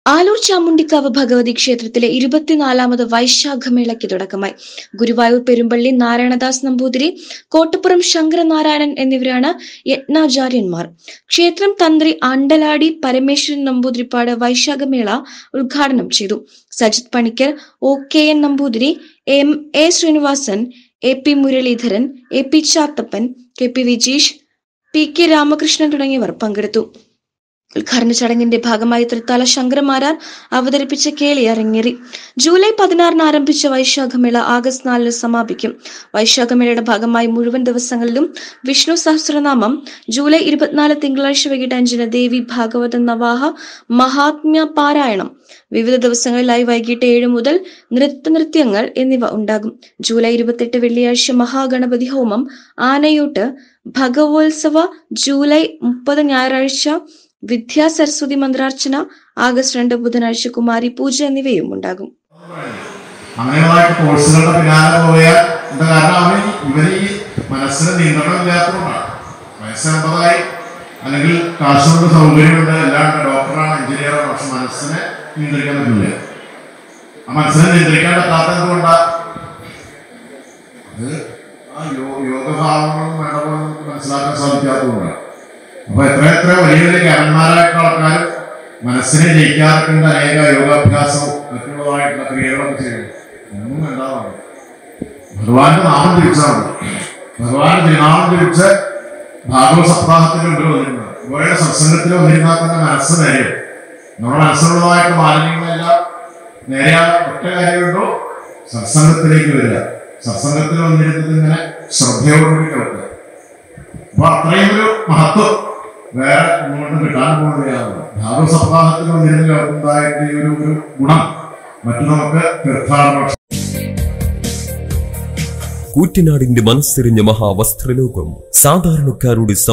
ആലൂർ ചാമുണ്ടിക്കാവ് ഭഗവതി ക്ഷേത്രത്തിലെ ഇരുപത്തിനാലാമത് വൈശാഖമേളയ്ക്ക് തുടക്കമായി ഗുരുവായൂർ പെരുമ്പള്ളി നാരായണദാസ് നമ്പൂതിരി കോട്ടപ്പുറം ശങ്കരനാരായണൻ എന്നിവരാണ് യജ്ഞാചാര്യന്മാർ ക്ഷേത്രം തന്ത്രി ആണ്ടലാടി പരമേശ്വരൻ നമ്പൂതിരിപ്പാട് വൈശാഖമേള ഉദ്ഘാടനം ചെയ്തു Sajith Panicker O K N Namboothiri M A Sreenivasan A P Muraleedharan A P Chathappan K P Vijeesh P K Ramakrishnan തുടങ്ങിയവർ പങ്കെടുത്തു ഉദ്ഘാടന ചടങ്ങിന്റെ ഭാഗമായി തൃത്താല ശങ്കരമാരാർ അവതരിപ്പിച്ച കേളി അരങ്ങേറി ജൂലൈ പതിനാറിന് ആരംഭിച്ച വൈശാഖമേള ആഗസ്റ്റ് നാലിന് സമാപിക്കും വൈശാഖമേളയുടെ ഭാഗമായി മുഴുവൻ ദിവസങ്ങളിലും വിഷ്ണു സഹസ്രനാമം ജൂലൈ ഇരുപത്തിനാല് തിങ്കളാഴ്ച വൈകിട്ട് അഞ്ചിന് ദേവി ഭാഗവത നവാഹ മഹാത്മ്യ പാരായണം വിവിധ ദിവസങ്ങളിലായി വൈകിട്ട് ഏഴ് മുതൽ നൃത്തനൃത്യങ്ങൾ എന്നിവ ഉണ്ടാകും ജൂലൈ ഇരുപത്തെട്ട് വെള്ളിയാഴ്ച മഹാഗണപതി ഹോമം ആനയൂട്ട് ഭഗവോത്സവ ജൂലൈ മുപ്പത് ഞായറാഴ്ച വിദ്യാ സരസ്വതി മന്ത്രാർച്ചന ആഗസ്റ്റ് രണ്ട് ബുധനാഴ്ച കുമാരി പൂജ എന്നിവയും ഉണ്ടാകും അങ്ങനെയുള്ളതായിട്ട് കോഴ്സുകളുടെ പിന്നാലെ പോയാൽ എന്താ കാരണം അവന് ഇവര് ഈ മനസ്സിന് നിയന്ത്രണം ഇല്ലാത്തതുകൊണ്ടാണ് വയസ്സമ്പതായി അല്ലെങ്കിൽ കാശുകൊണ്ട് സൗകര്യമുണ്ട് എല്ലാം ഉണ്ട് ഡോക്ടറാണ് എഞ്ചിനീയറാണ് പക്ഷെ മനസ്സിനെ നിയന്ത്രിക്കാൻ പറ്റില്ല ആ മനസ്സിനെ നിയന്ത്രിക്കാൻ പറ്റാത്തത് എന്തുകൊണ്ടാ അത് ആ യോ- യോഗഭാവങ്ങളും വേണ്ട പോലെ നമുക്ക് മനസ്സിലാക്കാൻ സാധിക്കാത്തതുകൊണ്ടാണ് അപ്പൊ എത്ര എത്ര വലിയ വലിയ ക്യാമന്മാരായിട്ടുള്ള ആൾക്കാർ മനസ്സിനെ ജയിക്കാറുണ്ട് അനേക യോഗാഭ്യാസവും മറ്റുള്ളതായിട്ടുള്ള ക്രിയകളൊക്കെ ചെയ്യും ഒന്നും ഉണ്ടാവാണ് ഭഗവാന്റെ നാമം തിരിച്ചാൽ മതി ഭഗവാന്റെ തിരുനാമം തിരിച്ച് ഭാഗവത സപ്താഹത്തിന് മുമ്പിൽ വന്നിരുന്നത് ഇവരുടെ സത്സംഗത്തിൽ വന്നിരുന്നാൽ തന്നെ മനസ്സ് നേരെയും നമ്മുടെ മനസ്സിലുള്ളതായിട്ട് മാലിന്യങ്ങളെല്ലാം നേരെയാ ഒറ്റ കാര്യമുണ്ടോ സത്സംഗത്തിലേക്ക് വരിക സത്സംഗത്തിൽ വന്നിരുന്നത് ഇങ്ങനെ ശ്രദ്ധയോടുകൂടി കേൾക്കുക അപ്പൊ അത്രയും ഒരു മഹത്വം വേറെ മുന്നോട്ട് കിട്ടാൻ പോകുകയാണ് ഭാഗവത സപ്താഹത്തിൽ വന്നിരുന്ന കേൾക്കുന്നതായിട്ട് ഈ ഒരു ഒരു ഗുണം മറ്റു നമുക്ക് തീർത്ഥാടന കൂറ്റനാടിന്റെ മനസ്സെറിഞ്ഞ മഹാവസ്ത്രലോകം സാധാരണക്കാരുടെ